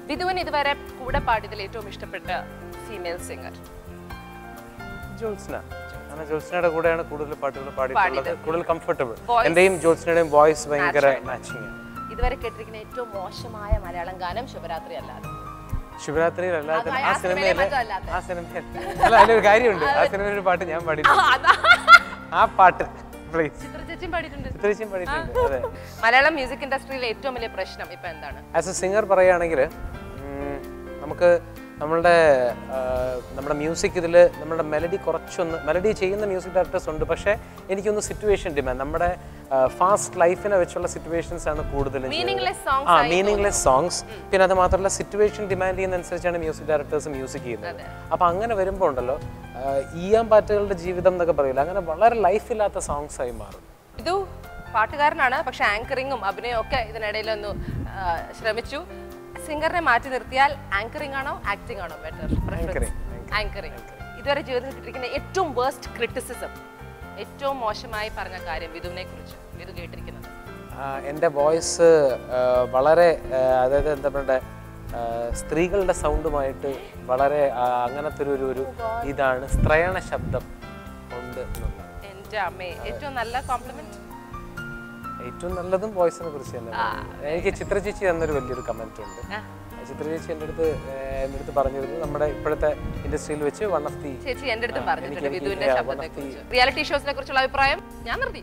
വിധുവിന് ഇതുവരെ കൂടെ പാടിയതിൽ ഏറ്റവും ഇഷ്ടപ്പെട്ട ഫീമെയിൽ സിംഗർ ജ്യോത്സ്ന കാരണം ജ്യോത്സ്നയുടെ കൂടെയാണ് കൂടുതൽ പാട്ടുകൾ പാടിയിട്ടുള്ളത് പാടിയത്. കൂടുതൽ കംഫർട്ടബിൾ Voice. എന്റെയും ജ്യോത്സ്നയുടെയും വോയിസ് ഭയങ്കര Match ആയിട്ട്. മാച്ചിങ് ഇതുവരെ കേട്ടിരിക്കുന്ന ഏറ്റവും മോശമായ മലയാളം ഗാനം ശുഭരാത്രി അല്ലാതെ ശിവരാത്രിയിൽ അല്ലാതെ അത് ആ ആ സിനിമയിലെ സിനിമയിലെ മറ്റോ അല്ലാതെ. ആ സിനിമയിൽ അല്ല അതിലൊരു കാര്യമുണ്ട് ആ സിനിമയിൽ ഒരു പാട്ട് ഞാൻ പാടിയിട്ടുണ്ട് ആ പാട്ട് പ്ലീസ് ചിത്ര ചേച്ചിയും പാടിയിട്ടുണ്ട് ചിത്രേശ്യം പാടിയിട്ടുണ്ട് അതെ മലയാളം മ്യൂസിക് ഇൻഡസ്ട്രിയിലെ ഏറ്റവും വലിയ പ്രശ്നം ഇപ്പൊ എന്താണ് ആസ് എ സിംഗർ പറയുകയാണെങ്കിൽ നമുക്ക് നമ്മളുടെ ആ, നമ്മുടെ മ്യൂസിക് ഇതിൽ നമ്മുടെ മെലഡി കുറച്ചൊന്ന് മെലഡി ചെയ്യുന്ന മ്യൂസിക് ഡയറക്ടേഴ്സ് ഉണ്ട് പക്ഷേ എനിക്കൊന്ന് സിറ്റുവേഷൻ ഡിമാൻഡ് നമ്മുടെ ഫാസ്റ്റ് ലൈഫിനെ വെച്ചുള്ള സിറ്റുവേഷൻസ് ആണ് കൂടുതലും Meaningless songs ആ ആയി മീനിങ്ലെസ് സോങ്സ് പിന്നെ അത് മാത്രമല്ല സിറ്റുവേഷൻ ഡിമാൻഡ് ചെയ്യുന്ന അനുസരിച്ചാണ് മ്യൂസിക് ഡയറക്ടേഴ്സ് മ്യൂസിക് ചെയ്യുന്നത് അപ്പം അങ്ങനെ വരുമ്പോൾ ഉണ്ടല്ലോ ആ, ഈയാൻ പാറ്റുകളുടെ ജീവിതം എന്നൊക്കെ പറയില്ല അങ്ങനെ വളരെ ലൈഫില്ലാത്ത സോങ്സ് ആയി മാറും ഇത് പാട്ടുകാരനാണ് പക്ഷെ ആങ്കറിങ്ങും അഭിനയവും ഒക്കെ ഇതിനിടയിൽ ഒന്ന് ആ, ശ്രമിച്ചു സിംഗറിനെ മാറ്റി നിർത്തിയാൽ ആങ്കറിംഗ് ആണോ ആക്ടിംഗ് ആണോ ബെറ്റർ Anchoring, ആങ്കറിംഗ് ഇതുവരെ ജീവിതത്തിൽ കിട്ടിയിരിക്കുന്ന ഏറ്റവും വേസ്റ്റ് ക്രിറ്റിസിസം ഏറ്റവും മോശമായി പറഞ്ഞ കാര്യം വിധുവിനെ കുറിച്ച് വിധു കേട്ടിരിക്കുന്നത് ആ, എൻ്റെ വോയിസ് വളരെ ആ, അതായത് എന്താ പറയുക സ്ത്രീകളുടെ സൗണ്ടുമായിട്ട് വളരെ ആ, അങ്ങനത്തെ ഒരു ഒരു- ഒരു ഇതാണ് സ്ത്രയണ ശബ്ദം ഉണ്ട് എന്നുള്ളത് എൻ്റെ അമ്മേ ഏറ്റവും നല്ല കോംപ്ലിമെന്റ് ഏറ്റവും നല്ലതും വോയിസിനെ കുറിച്ച് തന്നെ എനിക്ക് ചിത്ര ചേച്ചി തന്നൊരു വലിയൊരു കമന്റ് ഉണ്ട് ആ. ചിത്ര ചേച്ചി എൻ്റെ അടുത്ത് ആ, എൻ്റെ അടുത്ത് പറഞ്ഞിരുന്നു നമ്മുടെ ഇപ്പോഴത്തെ ഇൻഡസ്ട്രിയിൽ വെച്ച് വൺ ഓഫ് ദി ചേച്ചി എൻ്റെ അടുത്ത് പറഞ്ഞിട്ടുണ്ട് എനിക്ക് വിധുവിന്റെ yeah, ശബ്ദത്തെ one of the- കുറിച്ച് റിയാലിറ്റി ഷോസിനെ കുറിച്ചുള്ള അഭിപ്രായം ഞാൻ നിർത്തി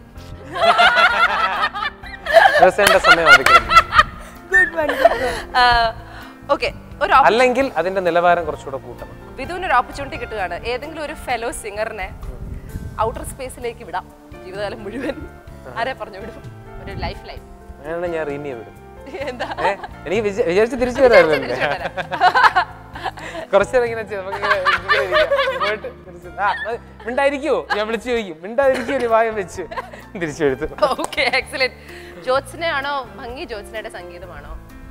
ദിവസേണ്ട സമയം അതിക്കണം ഓക്കെ ഒരു op- അല്ലെങ്കിൽ അതിന്റെ നിലവാരം കുറച്ചുകൂടെ കൂട്ടണം വിധുവിന് ഒരു ഓപ്പർച്യൂണിറ്റി കിട്ടുകയാണ് ഏതെങ്കിലും ഒരു ഫെലോ സിംഗറിനെ ഔട്ടർ സ്പേസിലേക്ക് വിടാം ജീവിതകാലം മുഴുവൻ ആരെ പറഞ്ഞു വിടും ഒരു ലൈഫ് ലൈൻ അങ്ങനെയാണ് ഞാൻ റീനിയെ വിടും എന്താ ഏ, എനിക്ക് വിചാ- വിചാരിച്ച് തിരിച്ചു വരായിരുന്നു തിരിച്ചു വരാം. കുറച്ചേരം ഇങ്ങനെ ചെയ്ത് നമുക്കിങ്ങനെ ഇങ്ങനെ ഇരിക്കാം. പോയിട്ട് തിരിച്ച് ആ, അത് മിണ്ടായിരിക്കുവോ ഞാൻ വിളിച്ചു ചോദിക്കും മിണ്ടാതിരിക്കുവോ ഒരു വായം വെച്ച് തിരിച്ചു എടുത്തു ഓക്കെ എക്സലന്റ് ജ്യോത്സ്നയാണോ ഭംഗി ജ്യോത്സ്നയുടെ സംഗീതമാണോ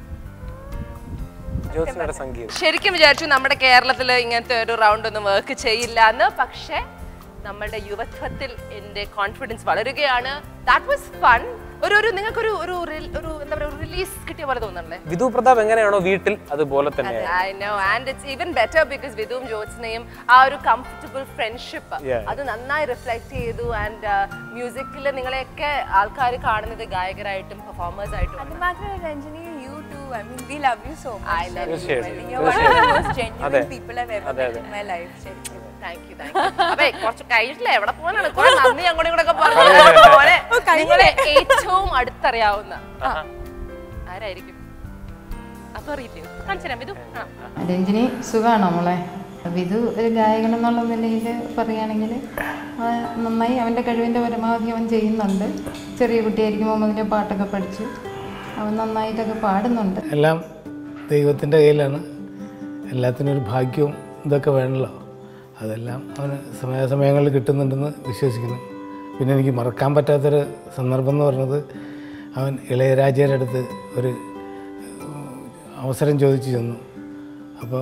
ജ്യോത്സ്നയുടെ സംഗീതം ശരിക്കും വിചാരിച്ചു നമ്മുടെ കേരളത്തിൽ ഇങ്ങനത്തെ ഒരു റൗണ്ട് ഒന്നും വർക്ക് ചെയ്യില്ല എന്ന് പക്ഷേ നമ്മളുടെ യുവത്വത്തിൽ എൻ്റെ കോൺഫിഡൻസ് വളരുകയാണ് ദാറ്റ് വാസ് ഫൺ ഒരു ഒരു നിങ്ങൾക്കൊരു ഒരു റിൽ- ഒരു എന്താ പറയുക റിലീസ് കിട്ടിയ പോലെ തോന്നണല്ലേ വിധു പ്രതാപ് എങ്ങനെയാണോ വീട്ടിൽ അതുപോലെ തന്നെ I know and it's even better because വിധുവും ജ്യോത്സ്നയും ആ ഒരു കംഫർട്ടബിൾ ഫ്രണ്ട്ഷിപ്പ് Yeah. അത് നന്നായി റിഫ്ലക്ട് ചെയ്തു ആൻഡ് മ്യൂസിക്കിൽ നിങ്ങളെയൊക്കെ ആൾക്കാർ കാണുന്നത് ഗായകരായിട്ടും പെർഫോമേഴ്സ് ആയിട്ടും അത് മാത്രമല്ല Ranjani you too I mean we love you so much I love you. തീർച്ചയായിട്ടും you're one of the most അതെ. genuine people I've ever അതെ, met അതെ. in my life ശരിക്കും താങ്ക് യു താങ്ക് യു അതെ കുറച്ച് കഴിഞ്ഞിട്ടില്ല എവിടെ പോകാനാണ് കുറെ നന്ദി അങ്ങോട്ടും ഇങ്ങോട്ടൊക്കെ പറഞ്ഞു പോലെ നിങ്ങളെ ഏറ്റവും അടുത്തറിയാവുന്ന ആ, ആരായിരിക്കും അപ്പൊ അറിയില്ലേ കാണിച്ചു തരാം ഇത് ആ രഞ്ജിനി സുഖമാണോ മോളെ വിധു ഒരു ഗായകൻ എന്നുള്ള നിലയിൽ പറയുകയാണെങ്കിൽ നന്നായി അവൻ്റെ കഴിവിൻ്റെ പരമാവധി അവൻ ചെയ്യുന്നുണ്ട് ചെറിയ കുട്ടിയായിരിക്കുമ്പോൾ മുതലേ പാട്ടൊക്കെ പഠിച്ചു അവൻ നന്നായിട്ടൊക്കെ പാടുന്നുണ്ട് എല്ലാം ദൈവത്തിൻ്റെ കയ്യിലാണ് എല്ലാത്തിനും ഒരു ഭാഗ്യവും ഇതൊക്കെ വേണമല്ലോ അതെല്ലാം അവന് സമയാസമയങ്ങളിൽ കിട്ടുന്നുണ്ടെന്ന് വിശ്വസിക്കുന്നു പിന്നെ എനിക്ക് മറക്കാൻ പറ്റാത്തൊരു സന്ദർഭം എന്ന് പറഞ്ഞത് അവൻ ഇളയരാജയുടെ അടുത്ത് ഒരു ഉം, അവസരം ചോദിച്ചു ചെന്നു അപ്പോൾ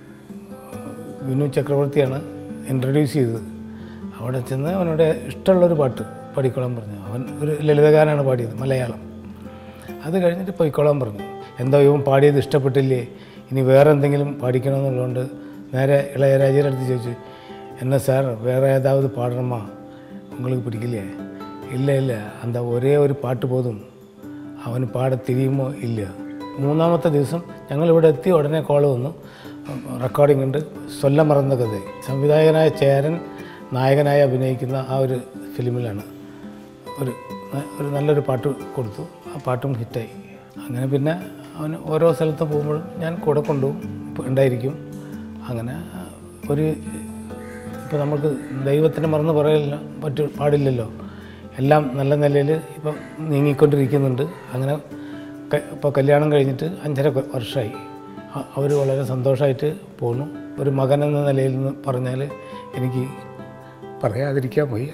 വിനു ചക്രവർത്തിയാണ് ഇൻട്രൊഡ്യൂസ് ചെയ്തത് അവിടെ ചെന്ന് അവനോട് ഇഷ്ടമുള്ളൊരു പാട്ട് പാടിക്കോളാൻ പറഞ്ഞു അവൻ ഒരു ലളിതഗാനാണ് പാടിയത് മലയാളം അത് കഴിഞ്ഞിട്ട് പോയിക്കോളാൻ പറഞ്ഞു എന്തോ ഇവൻ പാടിയത് ഇഷ്ടപ്പെട്ടില്ലേ ഇനി വേറെ എന്തെങ്കിലും പാടിക്കണമെന്നുള്ളതുകൊണ്ട് നേരെ ഇളയരാജയുടെ അടുത്ത് ചോദിച്ചു എന്നാ സാർ വേറെ ഏതാവത് പാടണമാ உங்களுக்கு പിടിക്കില്ലേ ഇല്ല ഇല്ല അന്ത ഒരേ ഒരു പാട്ട് പോതും അവന് പാടെ തിരിയുമോ ഇല്ല മൂന്നാമത്തെ ദിവസം ഞങ്ങൾ ഇവിടെ എത്തി ഉടനെ കോൾ വന്നു റെക്കോർഡിംഗ് ഉണ്ട് സ്വല്ല മറന്ന കഥ സംവിധായകനായ ചേരൻ നായകനായി അഭിനയിക്കുന്ന ആ ഒരു ഫിലിമിലാണ് ഒരു ഒരു നല്ലൊരു പാട്ട് കൊടുത്തു ആ പാട്ടും ഹിറ്റായി അങ്ങനെ പിന്നെ അവന് ഓരോ സ്ഥലത്ത് പോകുമ്പോഴും ഞാൻ കൂടെ കൊണ്ടുപോകും ഇപ്പം ഉണ്ടായിരിക്കും അങ്ങനെ ഒരു ഇപ്പോൾ നമുക്ക് ദൈവത്തിന് മറന്ന് പറയില്ല പറ്റു പാടില്ലല്ലോ എല്ലാം നല്ല നിലയിൽ ഇപ്പം നീങ്ങിക്കൊണ്ടിരിക്കുന്നുണ്ട് അങ്ങനെ ഇപ്പോൾ കല്യാണം കഴിഞ്ഞിട്ട് അഞ്ചര കൊ- വർഷമായി അവർ വളരെ സന്തോഷമായിട്ട് പോന്നു ഒരു മകൻ എന്ന നിലയിൽ നിന്ന് പറഞ്ഞാൽ എനിക്ക് പറയാതിരിക്കാൻ പോയി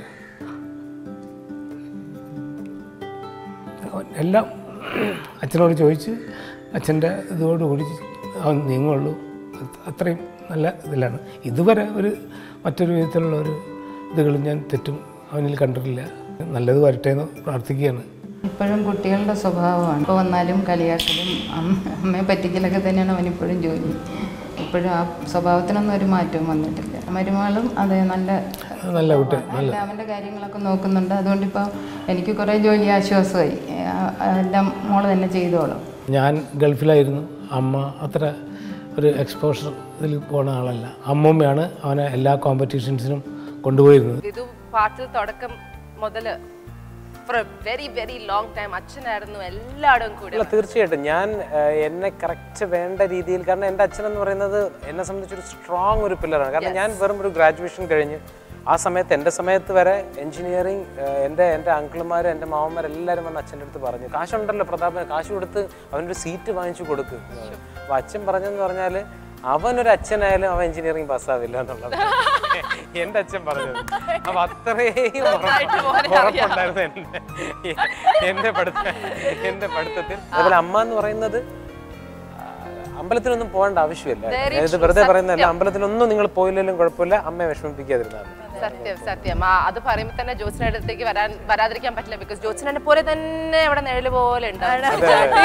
അവൻ എല്ലാം അച്ഛനോട് ചോദിച്ച് അച്ഛൻ്റെ ഇതോടുകൂടി അവൻ നീങ്ങുള്ളൂ അത് അത്രയും നല്ല ഇതിലാണ് ഇതുവരെ ഒരു മറ്റൊരു വിധത്തിലുള്ള ഒരു ഇതുകളും ഞാൻ തെറ്റും അവനിൽ കണ്ടിട്ടില്ല നല്ലത് വരട്ടെ എന്ന് പ്രാർത്ഥിക്കുകയാണ് ഇപ്പോഴും കുട്ടികളുടെ സ്വഭാവമാണ് ഇപ്പോൾ വന്നാലും കളിയാക്കലും അമ്മ- അമ്മയെ പറ്റിക്കലൊക്കെ തന്നെയാണ് അവനിപ്പോഴും ജോലി ഇപ്പോഴും ആ സ്വഭാവത്തിനൊന്നും ഒരു മാറ്റവും വന്നിട്ടില്ല മരുമകളും അതെ നല്ല നല്ല കുട്ടി നല്ല അവൻ്റെ കാര്യങ്ങളൊക്കെ നോക്കുന്നുണ്ട് അതുകൊണ്ട് ഇപ്പോൾ എനിക്ക് കുറേ ജോലി ആശ്വാസമായി ആ- എല്ലാം മോള് തന്നെ ചെയ്തോളും ഞാൻ ഗൾഫിലായിരുന്നു അമ്മ അത്ര ഒരു എക്സ്പോഷർ ഇതിൽ പോണ ആളല്ല അമ്മൂമ്മയാണ് അവനെ എല്ലാ കോമ്പറ്റീഷൻസിനും കൊണ്ടുപോയിരുന്നത് ഇത് പാട്ടിൽ തുടക്കം മുതല് for a very very long time അച്ഛനായിരുന്നു എല്ലായിടും കൂടെ അല്ല തീർച്ചയായിട്ടും ഞാൻ ഏഹ്, എന്നെ കറക്റ്റ് വേണ്ട രീതിയിൽ കാരണം എൻ്റെ അച്ഛൻ എന്ന് പറയുന്നത് എന്നെ സംബന്ധിച്ചൊരു സ്ട്രോങ് ഒരു പില്ലറാണ് കാരണം ഞാൻ വെറും ഒരു ഗ്രാജുവേഷൻ കഴിഞ്ഞ് ആ സമയത്ത് എൻ്റെ സമയത്ത് വരെ എഞ്ചിനീയറിങ് എൻ്റെ എൻ്റെ അങ്കിളുമാർ എൻ്റെ മാമന്മാർ എല്ലാവരും വന്ന് അച്ഛൻ്റെ അടുത്ത് പറഞ്ഞു കാശുണ്ടല്ലോ പ്രതാപന് കാശ് കൊടുത്ത് അവനൊരു സീറ്റ് വാങ്ങിച്ചു കൊടുക്ക് അപ്പോൾ അച്ഛൻ പറഞ്ഞെന്ന് പറഞ്ഞാൽ അവനൊരു അച്ഛനായാലും അവൻ എഞ്ചിനീയറിംഗ് പാസ്സാവില്ല എന്നുള്ളത് എൻ്റെ അച്ഛൻ പറഞ്ഞത് അപ്പൊ അത്രയും ഉറപ്പ് ഉറപ്പുണ്ടായിരുന്നു എൻ്റെ എൻ്റെ പഠിത്ത എൻ്റെ പഠിത്തത്തിൽ അതുപോലെ അമ്മ എന്ന് പറയുന്നത് ആ, അമ്പലത്തിലൊന്നും പോകേണ്ട ആവശ്യമില്ല ഇത് വെറുതെ പറയുന്നതല്ല അമ്പലത്തിലൊന്നും നിങ്ങൾ പോയില്ലെങ്കിലും കുഴപ്പമില്ല അമ്മയെ വിഷമിപ്പിക്കാതിരുന്നാൽ മതി. സത്യം സത്യം ആ അത് പറയുമ്പോൾ തന്നെ ജ്യോത്സന അടുത്തേക്ക് വരാൻ വരാതിരിക്കാൻ പറ്റില്ല ബിക്കോസ് ജ്യോത്സനെ പോലെ തന്നെ അവിടെ നിഴല് പോലെ ഉണ്ടാവും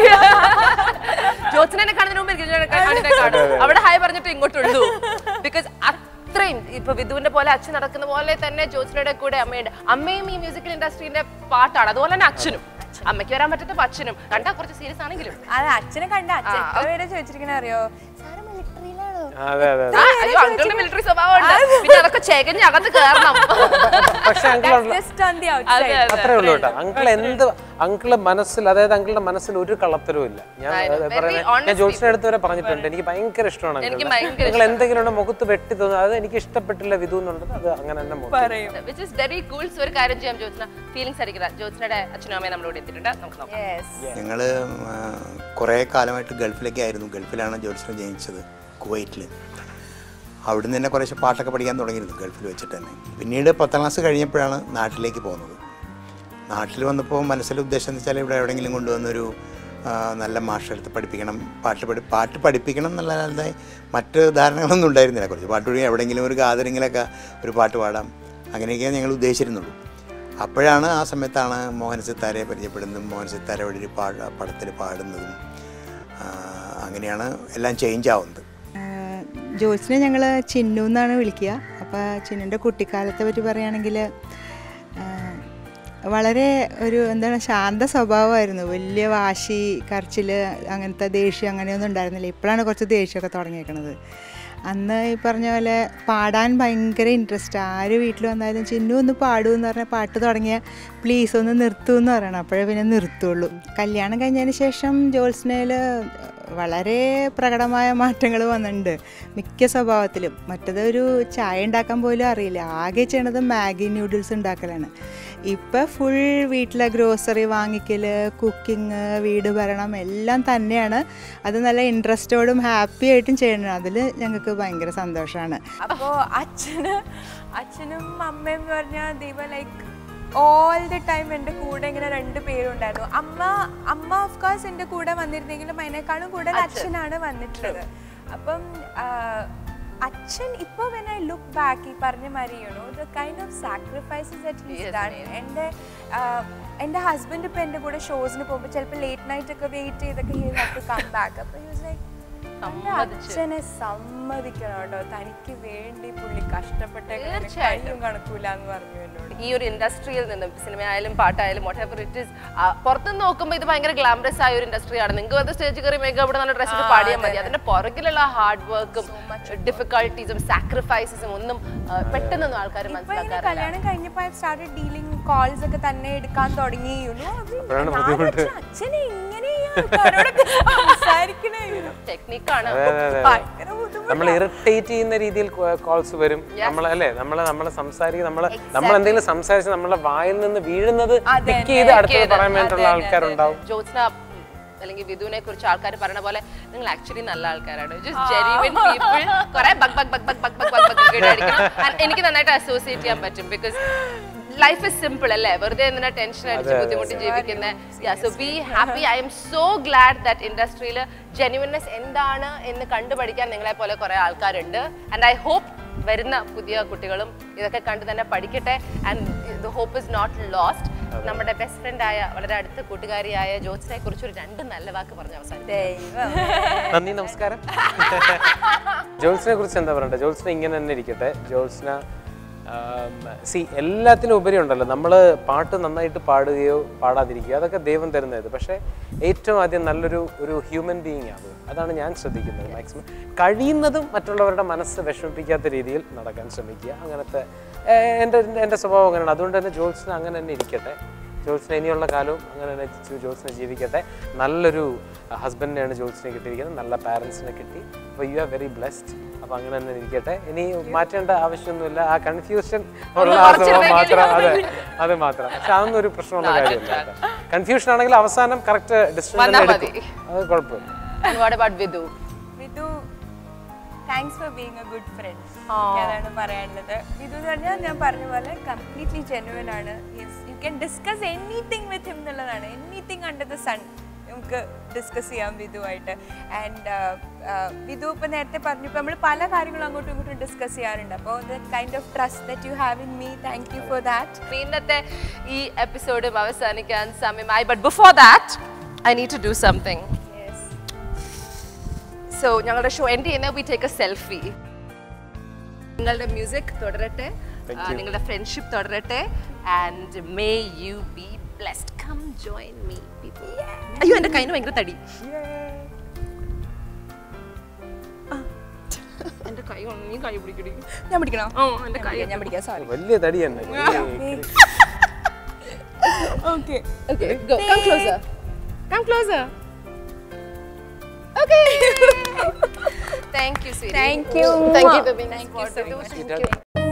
ജ്യോത്സനെ കാണുന്നതിന് മുമ്പ് എനിക്ക് ഇതിനെ കാണുന്നതിനെ കാണും. അവിടെ ഹായ് പറഞ്ഞിട്ട് ഇങ്ങോട്ടുള്ളൂ ബിക്കോസ് അത്രയും ഇപ്പൊ വിധുവിന്റെ പോലെ അച്ഛൻ നടക്കുന്ന പോലെ തന്നെ ജ്യോത്സനയുടെ കൂടെ അമ്മയുണ്ട് അമ്മയും ഈ മ്യൂസിക്കൽ ഇൻഡസ്ട്രീന്റെ പാട്ടാണ് അതുപോലെ തന്നെ അച്ഛനും അമ്മയ്ക്ക് വരാൻ പറ്റാത്ത അച്ഛനും കണ്ടാ കുറച്ച് സീരിയസ് ആണെങ്കിലും അത് അച്ഛനെ കണ്ട അച്ഛൻ എത്ര പേരെ ചോദിച്ചിരിക്കണ അറിയോ സാറ് മിലിറ്ററിയിലാണോ അതെ അതെ അതെ ആ, അയ്യോ അങ്കിളിന്റെ മിലിറ്ററി സ്വഭാവമുണ്ട് പിന്നെ അതൊക്കെ ചെകഞ്ഞ് അകത്ത് കയറണം പക്ഷെ uncle just on the out അതെ അതെ അത്രേ ഉള്ളൂ കേട്ടോ അങ്കിൾ എന്ത് അങ്കിള് മനസ്സിൽ അതായത് അങ്കിളുടെ മനസ്സിൽ ഒരു കളത്തരവും ഇല്ല ഞാൻ I know. അത് Very പറയുന്നത് honest ഞാൻ ജോത്സ്യന്റെ അടുത്ത് വരെ പറഞ്ഞിട്ടുണ്ട് എനിക്ക് ഭയങ്കര ഇഷ്ടമാണ് എനിക്ക് അങ്കിളിനെ. ഭയങ്കര നിങ്ങൾ എന്തെങ്കിലും ഉണ്ടെ മുഖത്ത് വെട്ടി തോന്നുന്നു അത് എനിക്ക് ഇഷ്ടപ്പെട്ടില്ല വിധു എന്നുള്ളത് അത് അങ്ങനെ തന്നെ മുഖത്ത് പറയും വിച്ച് ഇസ് വെരി കൂൾ ഒരു കാര്യം ചെയ്യാം ജ്യോത്സന ഫീലിംഗ്സ് അറിയിക്കുക ജ്യോത്സനയുടെ അച്ഛനും അമ്മയും നമ്മളോട് എത്തിയിട്ടുണ്ട് നമുക്ക് നോക്കാം യെസ് ഞങ്ങൾ കുറേ കാലമായിട്ട് ഗൾഫിലൊക്കെ ആയിരുന്നു ഗൾഫിലാണ് ജോത്സ്യം ജനിച്ചത് കുവൈറ്റിൽ അവിടുന്ന് തന്നെ കുറേശ്ശെ പാട്ടൊക്കെ പഠിക്കാൻ തുടങ്ങിയിരുന്നു ഗൾഫിൽ വെച്ചിട്ട് തന്നെ പിന്നീട് പത്താം ക്ലാസ് കഴിഞ്ഞപ്പോഴാണ് നാട്ടിലേക്ക് പോകുന്നത് നാട്ടിൽ വന്നപ്പോൾ മനസ്സിലെ ഉദ്ദേശം എന്ന് വെച്ചാൽ ഇവിടെ എവിടെയെങ്കിലും കൊണ്ടുവന്നൊരു ആ, നല്ല മാഷെടുത്ത് പഠിപ്പിക്കണം പാട്ട് പഠി പാട്ട് പഠിപ്പിക്കണം എന്നല്ലാതെ മറ്റ് ധാരണകളൊന്നും ഉണ്ടായിരുന്നില്ല കുറച്ച് പാട്ട് പഠിക്കാൻ എവിടെയെങ്കിലും ഒരു ഗാദറിങ്ങിലൊക്കെ ഒരു പാട്ട് പാടാം അങ്ങനെയൊക്കെ ഞങ്ങൾ ഉദ്ദേശിച്ചിരുന്നുള്ളൂ അപ്പോഴാണ് ആ സമയത്താണ് മോഹൻ സിത്താരയെ പരിചയപ്പെടുന്നതും മോഹൻ സിത്താര വഴി ഒരു പാ പടത്തിൽ പാടുന്നതും ആ, അങ്ങനെയാണ് എല്ലാം ചേഞ്ച് ആവുന്നത് ജോത്സിനെ ഞങ്ങൾ ചിന്നു എന്നാണ് വിളിക്കുക അപ്പോൾ ചിന്നുൻ്റെ കുട്ടിക്കാലത്തെ പറ്റി പറയുകയാണെങ്കിൽ വളരെ ഒരു എന്താണ് ശാന്ത സ്വഭാവമായിരുന്നു വലിയ വാശി കരച്ചിൽ അങ്ങനത്തെ ദേഷ്യം അങ്ങനെയൊന്നും ഉണ്ടായിരുന്നില്ല ഇപ്പോഴാണ് കുറച്ച് ദേഷ്യമൊക്കെ തുടങ്ങിയേക്കണത് അന്ന് ഈ പറഞ്ഞ പോലെ പാടാൻ ഭയങ്കര ഇൻട്രസ്റ്റ് ആര് വീട്ടിൽ വന്നാലും ചിന്നു ഒന്ന് പാടൂ എന്ന് പറഞ്ഞാൽ പാട്ട് തുടങ്ങിയ പ്ലീസ് ഒന്ന് നിർത്തൂ എന്ന് പറയണം അപ്പോഴേ പിന്നെ നിർത്തുള്ളൂ കല്യാണം കഴിഞ്ഞതിന് ശേഷം ജോത്സ്നയിൽ വളരെ പ്രകടമായ മാറ്റങ്ങൾ വന്നിട്ടുണ്ട് മിക്ക സ്വഭാവത്തിലും മറ്റത് ഒരു ചായ ഉണ്ടാക്കാൻ പോലും അറിയില്ല ആകെ ചെയ്യണത് മാഗി ന്യൂഡിൽസ് ഉണ്ടാക്കലാണ് ഇപ്പം ഫുൾ വീട്ടിലെ ഗ്രോസറി വാങ്ങിക്കൽ കുക്കിംഗ് വീട് ഭരണം എല്ലാം തന്നെയാണ് അത് നല്ല ഇൻട്രസ്റ്റോടും ഹാപ്പി ആയിട്ടും ചെയ്യണം അതിൽ ഞങ്ങൾക്ക് ഭയങ്കര സന്തോഷമാണ് അപ്പോ അച്ഛന് അച്ഛനും അമ്മയും എന്ന് പറഞ്ഞാൽ ദൈവ ലൈക്ക് ഓൾ ദി ടൈം എൻ്റെ കൂടെ ഇങ്ങനെ രണ്ട് പേരുണ്ടായിരുന്നു അമ്മ അമ്മ ഓഫ് കോഴ്സ് എൻ്റെ കൂടെ വന്നിരുന്നെങ്കിലും അതിനേക്കാളും കൂടുതൽ അച്ഛനാണ് വന്നിട്ടുള്ളത് അപ്പം ആ, അച്ഛൻ ഇപ്പൊ വെൻ ഐ ലുക്ക് ബാക്ക് ഈ പറഞ്ഞ മാതിരി you know the kind of sacrifices that he's done എൻ്റെ ആ, എൻ്റെ ഹസ്ബൻഡ് ഇപ്പൊ എൻ്റെ കൂടെ ഷോസിന് പോകുമ്പോൾ ചിലപ്പോൾ ലേറ്റ് നൈറ്റ് ഒക്കെ വെയിറ്റ് ചെയ്തൊക്കെ he have to come back അപ്പോൾ യൂസ് ലൈക്ക് എൻ്റെ അച്ഛനെ സമ്മതിക്കണം കേട്ടോ തനിക്ക് വേണ്ടി പുള്ളി കഷ്ടപ്പെട്ട തീർച്ചയായിട്ടും. കയ്യും കണക്കൂല എന്ന് പറഞ്ഞു എന്നോട് ഈ ഒരു ഇൻഡസ്ട്രിയിൽ നിന്നും സിനിമയായാലും പാട്ടായാലും വാട്ട് എവർ ഇറ്റ് ഇസ് പുറത്തുനിന്ന് നോക്കുമ്പോൾ ഇത് ഭയങ്കര ഗ്ലാമറസ് ആയ ഒരു ഇൻഡസ്ട്രിയാണ് നിങ്ങൾക്ക് വന്ന് സ്റ്റേജ് കയറി മേക്കപ്പ് ഇവിടെ നല്ല ഡ്രസ്സിൽ പാടിയാൽ മതി അതിന്റെ പുറകിലുള്ള ഹാർഡ് വർക്കും ഡിഫിക്കൽട്ടീസും സാക്രിഫൈസസും ഒന്നും ആ, പെട്ടെന്നൊന്നും ആൾക്കാർ ഇപ്പൊ ഇനി മനസ്സിലാക്കാറില്ല കല്യാണം കഴിഞ്ഞപ്പോ ഐ സ്റ്റാർട്ടഡ് ഡീലിംഗ് കോൾസ് ഒക്കെ തന്നെ എടുക്കാൻ തുടങ്ങി you know. അപ്പോഴാണ് ഞാൻ ബുദ്ധിമുട്ട്. വിചാരിച്ചു, അച്ഛനെ ഇങ്ങനെ ഈ ആൾക്കാരോടൊക്കെ സംസാരിക്കണേ you know. ടെക്നിക്കാണ് അതെ അതെ അതെ ഭയങ്കര ബുദ്ധിമുട്ട് നമ്മൾ ഇറിറ്റേറ്റ് ചെയ്യുന്ന രീതിയിൽ കോൾസ് വരും നമ്മൾ അല്ലേ നമ്മൾ നമ്മൾ സംസാരിക്കും നമ്മൾ നമ്മൾ എന്തെങ്കിലും സംസാരിച്ച് നമ്മളെ വായിൽ നിന്ന് വീഴുന്നത് പിക്ക് ചെയ്ത് അടുത്തത് പറയാൻ വേണ്ടിയിട്ടുള്ള ആൾക്കാരുണ്ടാവും ജ്യോത്സ്ന ഉം, അല്ലെങ്കിൽ വിധുവിനെ കുറിച്ച് ആൾക്കാർ പറയുന്ന പോലെ നിങ്ങൾ ആക്ച്വലി നല്ല ആൾക്കാരാണ് ജസ്റ്റ് ജെനുവിൻ പീപ്പിൾ കുറെ bug bug bug bug bug bug bug bug ഇടായിരിക്കണം And എനിക്ക് നന്നായിട്ട് അസോസിയേറ്റ് ചെയ്യാൻ പറ്റും ബിക്കോസ് ലൈഫ് ഇസ് സിമ്പിൾ അല്ലേ വെറുതെ എന്തിനാ ടെൻഷൻ അടിച്ച് ബുദ്ധിമുട്ടി ജീവിക്കുന്നത് so be happy I'm so glad that ഇൻഡസ്ട്രിയിൽ ജെനുവിൻനെസ് എന്താണ് എന്ന് കണ്ടുപഠിക്കാൻ നിങ്ങളെ പോലെ കുറെ ആൾക്കാരുണ്ട് ആൻഡ് ഐ ഹോപ്പ് വരുന്ന പുതിയ കുട്ടികളും ഇതൊക്കെ കണ്ട് തന്നെ പഠിക്കട്ടെ and the hope is not lost നമ്മുടെ ബെസ്റ്റ് ഫ്രണ്ടായ വളരെ അടുത്ത കൂട്ടുകാരിയായ ജോത്സനെ കുറിച്ച് ഒരു രണ്ട് നല്ല വാക്ക് പറഞ്ഞ അവസാനം ദൈവം നന്ദി നമസ്കാരം ജോത്സിനെ കുറിച്ച് എന്താ പറയണ്ടേ ജോത്സിനെ ഇങ്ങനെ തന്നെ ഇരിക്കട്ടെ ജോത്സ്ന സി എല്ലാത്തിനും ഉപരി ഉണ്ടല്ലോ നമ്മൾ പാട്ട് നന്നായിട്ട് പാടുകയോ പാടാതിരിക്കുകയോ അതൊക്കെ ദൈവം തരുന്നത് പക്ഷേ ഏറ്റവും ആദ്യം നല്ലൊരു ഒരു ഹ്യൂമൻ ബീയിങ് ആകും അതാണ് ഞാൻ ശ്രദ്ധിക്കുന്നത് മാക്സിമം കഴിയുന്നതും മറ്റുള്ളവരുടെ മനസ്സ് വിഷമിപ്പിക്കാത്ത രീതിയിൽ നടക്കാൻ ശ്രമിക്കുക അങ്ങനത്തെ ഏഹ്, എൻ്റെ എൻ്റെ സ്വഭാവം അങ്ങനെയാണ് അതുകൊണ്ട് തന്നെ ജോത്സ്ന അങ്ങനെ തന്നെ ഇരിക്കട്ടെ ജോത്സ്ന ഇനിയുള്ള കാലവും അങ്ങനെ തന്നെ ജോ- ജോത്സ്ന ജീവിക്കട്ടെ നല്ലൊരു ഹസ്ബൻഡിനെയാണ് ജോത്സ്നെ കിട്ടിയിരിക്കുന്നത് നല്ല പാരൻസിനെ കിട്ടി അപ്പോൾ യു ആർ വെരി ബ്ലെസ്ഡ് അപ്പോൾ അങ്ങനെ തന്നെ ഇരിക്കട്ടെ ഇനി മാറ്റേണ്ട ആവശ്യമൊന്നുമില്ല ആ കൺഫ്യൂഷൻ ഉള്ള ആ സ്വഭാവം മാത്രം അതെ അത് മാത്രം പക്ഷെ അതൊന്നും ഒരു പ്രശ്നമുള്ള കാര്യമില്ല കൺഫ്യൂഷൻ ആണെങ്കിൽ അവസാനം കറക്റ്റ് ഡിസിഷൻ വന്നാ തന്നെ മതി. എടുക്കും അത് കുഴപ്പമില്ല And what about Vidhu Vidhu thanks for being a good friend ആ. അതാണ് പറയാനുള്ളത് വിധു എന്ന് പറഞ്ഞാൽ ഞാൻ പറഞ്ഞ പോലെ കംപ്ലീറ്റ്ലി ജെനുവൻ ആണ് you can discuss anything with him എന്നുള്ളതാണ് എനിത്തിങ് അണ്ടർ ദ സൺ നമുക്ക് ഡിസ്കസ് ചെയ്യാം വിധുവായിട്ട് ആൻഡ് വിധു ഇപ്പം നേരത്തെ പറഞ്ഞു ഇപ്പം നമ്മൾ പല കാര്യങ്ങളും അങ്ങോട്ടും ഇങ്ങോട്ടും ഡിസ്കസ് ചെയ്യാറുണ്ട് അപ്പോൾ the kind of trust that you have in me thank you for that അപ്പൊ ഇന്നത്തെ ഈ എപ്പിസോഡും അവസാനിക്കാൻ സമയമായി but before that I need to do something so ഞങ്ങളുടെ ഷോ എൻഡ് ചെയ്യുന്ന വി ടേക്ക് എ സെൽഫി നിങ്ങളുടെ മ്യൂസിക് തുടരട്ടെ Thank ആ, you. നിങ്ങളുടെ ഫ്രണ്ട്ഷിപ്പ് തുടരട്ടെ and may you be blessed come join me അയ്യോ എൻ്റെ കയ്യിൽ ഭയങ്കര തടി ആ. എൻ്റെ കൈ കൊണ്ട് നീ കൈ പിടിക്കടി ഞാൻ പിടിക്കണോ ഓ എൻ്റെ കൈ ഞാൻ പിടിക്കാം സോറി വലിയ തടി തന്നെ okay Okay, go. Come closer. Come closer. Okay. Thank you, sweetie. Thank you. Thank you for being Thank a you so sport. much. Thank you.